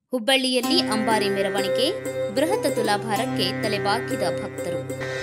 ಹುಬ್ಬಳ್ಳಿಯಲ್ಲಿ ಅಂಬಾರಿ ಮೆರವಣಿಗೆ ಬೃಹತ್ ತುಲಾಭಾರಕ್ಕೆ ತಲೆಬಾಗಿದ ಭಕ್ತರು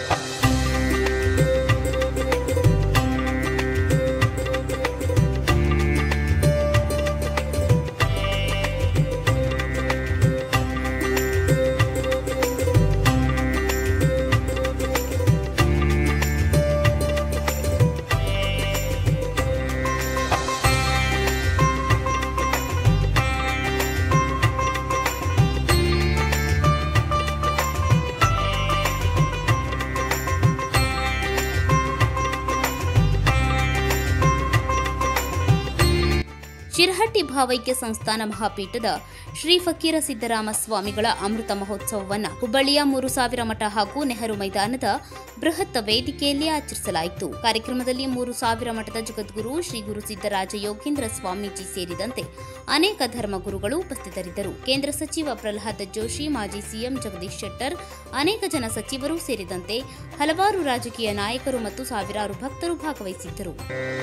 ಶಿರಹಟ್ಟಿ ಭಾವೈಕ್ಯ ಸಂಸ್ಥಾನ ಮಹಾಪೀಠದ ಶ್ರೀ ಫಕೀರ ಸಿದ್ದರಾಮ ಸ್ವಾಮಿಗಳ ಅಮೃತ ಮಹೋತ್ಸವವನ್ನು ಹುಬ್ಬಳ್ಳಿಯ ಮೂರು ಸಾವಿರ ಮಠ ಹಾಗೂ ನೆಹರು ಮೈದಾನದ ಬೃಹತ್ ವೇದಿಕೆಯಲ್ಲಿ ಆಚರಿಸಲಾಯಿತು ಕಾರ್ಯಕ್ರಮದಲ್ಲಿ ಮೂರು ಸಾವಿರ ಮಠದ ಜಗದ್ಗುರು ಶ್ರೀ ಗುರು ಸಿದ್ದರಾಜ ಯೋಗೇಂದ್ರ ಸ್ವಾಮೀಜಿ ಸೇರಿದಂತೆ ಅನೇಕ ಧರ್ಮಗುರುಗಳು ಉಪಸ್ಥಿತರಿದ್ದರು ಕೇಂದ್ರ ಸಚಿವ ಪ್ರಹ್ಲಾದ್ ಜೋಶಿ ಮಾಜಿ ಸಿಎಂ ಜಗದೀಶ್ ಶೆಟ್ಟರ್ ಅನೇಕ ಜನ ಸಚಿವರು ಸೇರಿದಂತೆ ಹಲವಾರು ರಾಜಕೀಯ ನಾಯಕರು ಮತ್ತು ಸಾವಿರಾರು ಭಕ್ತರು ಭಾಗವಹಿಸಿದ್ದರು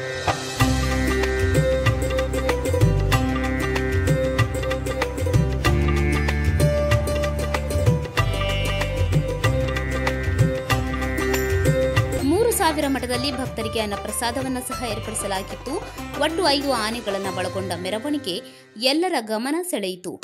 ಮೂರು ಸಾವಿರ ಮಠದಲ್ಲಿ ಭಕ್ತರಿಗೆ ಅನ್ನಪ್ರಸಾದವನ್ನು ಸಹ ಏರ್ಪಡಿಸಲಾಗಿತ್ತು ಒಟ್ಟು ಐದು ಆನೆಗಳನ್ನು ಒಳಗೊಂಡ ಮೆರವಣಿಗೆ ಎಲ್ಲರ ಗಮನ ಸೆಳೆಯಿತು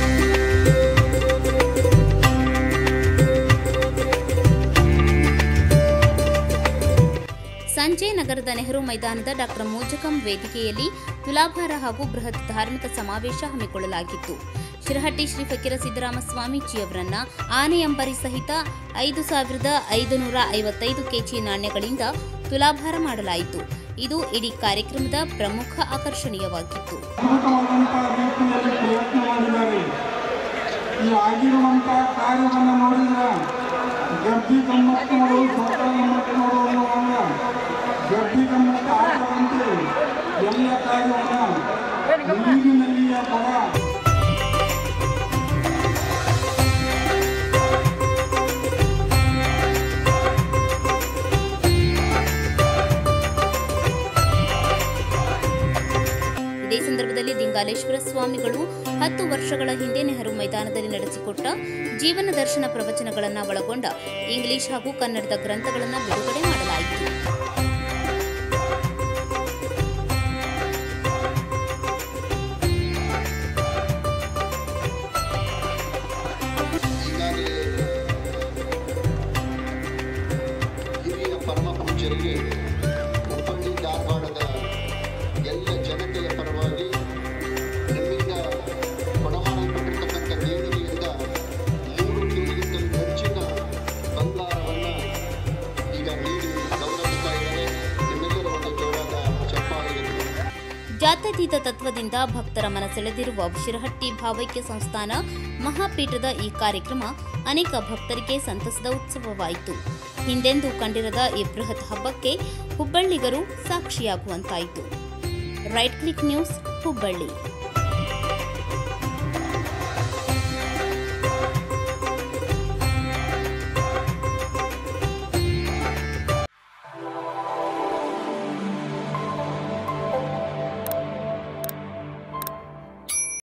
ಸಂಜೆ ನಗರದ ನೆಹರು ಮೈದಾನದ ಡಾಕ್ಟರ್ ಮೂಜಕಂ ವೇದಿಕೆಯಲ್ಲಿ ತುಲಾಭಾರ ಹಾಗೂ ಬೃಹತ್ ಧಾರ್ಮಿಕ ಸಮಾವೇಶ ಹಮ್ಮಿಕೊಳ್ಳಲಾಗಿತ್ತು ಶಿರಹಟ್ಟಿ ಶ್ರೀ ಫಕೀರ ಸಿದ್ದರಾಮ ಸ್ವಾಮೀಜಿಯವರನ್ನ ಆನೆ ಅಂಬರಿ ಸಹಿತ ಐದು ಸಾವಿರದ ಐದುನೂರ ಐವತ್ತೈದು ಕೆಜಿ ನಾಣ್ಯಗಳಿಂದ ತುಲಾಭಾರ ಮಾಡಲಾಯಿತು ಇದು ಇಡೀ ಕಾರ್ಯಕ್ರಮದ ಪ್ರಮುಖ ಆಕರ್ಷಣೀಯವಾಗಿತ್ತು ಅದ್ಭುತವಾದಂತಹ ರೀತಿಯಲ್ಲಿ ಪ್ರಯತ್ನ ಮಾಡಿದ್ದಾರೆ ಈ ಆಗಿರುವಂಥ ಕಾರ್ಯವನ್ನು ನೋಡಿದ್ರೆ ಗಬ್ಬಿ ಗಮ್ಮತ್ತಿನವರು ಸ್ವತಃ ಗಮ್ಮತ್ತಿನವರು ಅನ್ನುವಾಗ ಗಬ್ಬಿ ಗಮ್ಮತ್ತು ಆಟದಂತೆ ಎಲ್ಲ ಕಾರ್ಯವನ್ನು ನೀರಿನಲ್ಲಿಯ ಪದ ಇದೇ ಸಂದರ್ಭದಲ್ಲಿ ದಿಂಗಾಲೇಶ್ವರ ಸ್ವಾಮಿಗಳು ಹತ್ತು ವರ್ಷಗಳ ಹಿಂದೆ ನೆಹರು ಮೈದಾನದಲ್ಲಿ ನಡೆಸಿಕೊಟ್ಟ ಜೀವನ ದರ್ಶನ ಪ್ರವಚನಗಳನ್ನು ಒಳಗೊಂಡ ಇಂಗ್ಲಿಷ್ ಹಾಗೂ ಕನ್ನಡದ ಗ್ರಂಥಗಳನ್ನು ಬಿಡುಗಡೆ ಮಾಡಲಾಯಿತು ಈಗಾಗಲೇ ಹಿರಿಯ ಪರಮ ಪೂಜ್ಯರಿಗೆ ಹುಬ್ಬಳ್ಳಿ ಧಾರವಾಡದ ಎಲ್ಲ ಜನತೆಯ ಪರವಾಗಿ ನಿಮ್ಮಿಂದ ಕೊಡಮಾಡಲ್ಪಟ್ಟಿರ್ತಕ್ಕಂಥ ದೇಣಿಗೆಯಿಂದ ಮೂರು ಕೆಜಿಗಿಂತಲೂ ಹೆಚ್ಚಿನ ಬಂಗಾರವನ್ನು ಈಗ ನೀಡಿ ಗೌರವಿಸ್ತಾ ಇದ್ದಾರೆ ನಿಮ್ಮೆಲ್ಲರ ಒಂದು ಜೋರಾದ ಚಪ್ಪಾಳೆ ಜಾತ್ಯತೀತ ತತ್ವದಿಂದ ಭಕ್ತರ ಮನಸೆಳೆದಿರುವ ಶಿರಹಟ್ಟಿ ಭಾವೈಕ್ಯ ಸಂಸ್ಥಾನ ಮಹಾಪೀಠದ ಈ ಕಾರ್ಯಕ್ರಮ ಅನೇಕ ಭಕ್ತರಿಗೆ ಸಂತಸದ ಉತ್ಸವವಾಯಿತು ಹಿಂದೆಂದೂ ಕಂಡಿರದ ಈ ಬೃಹತ್ ಹಬ್ಬಕ್ಕೆ ಹುಬ್ಬಳ್ಳಿಗರು ಸಾಕ್ಷಿಯಾಗುವಂತಾಯಿತು ರೈಟ್ ಕ್ಲಿಕ್ ನ್ಯೂಸ್ ಹುಬ್ಬಳ್ಳಿ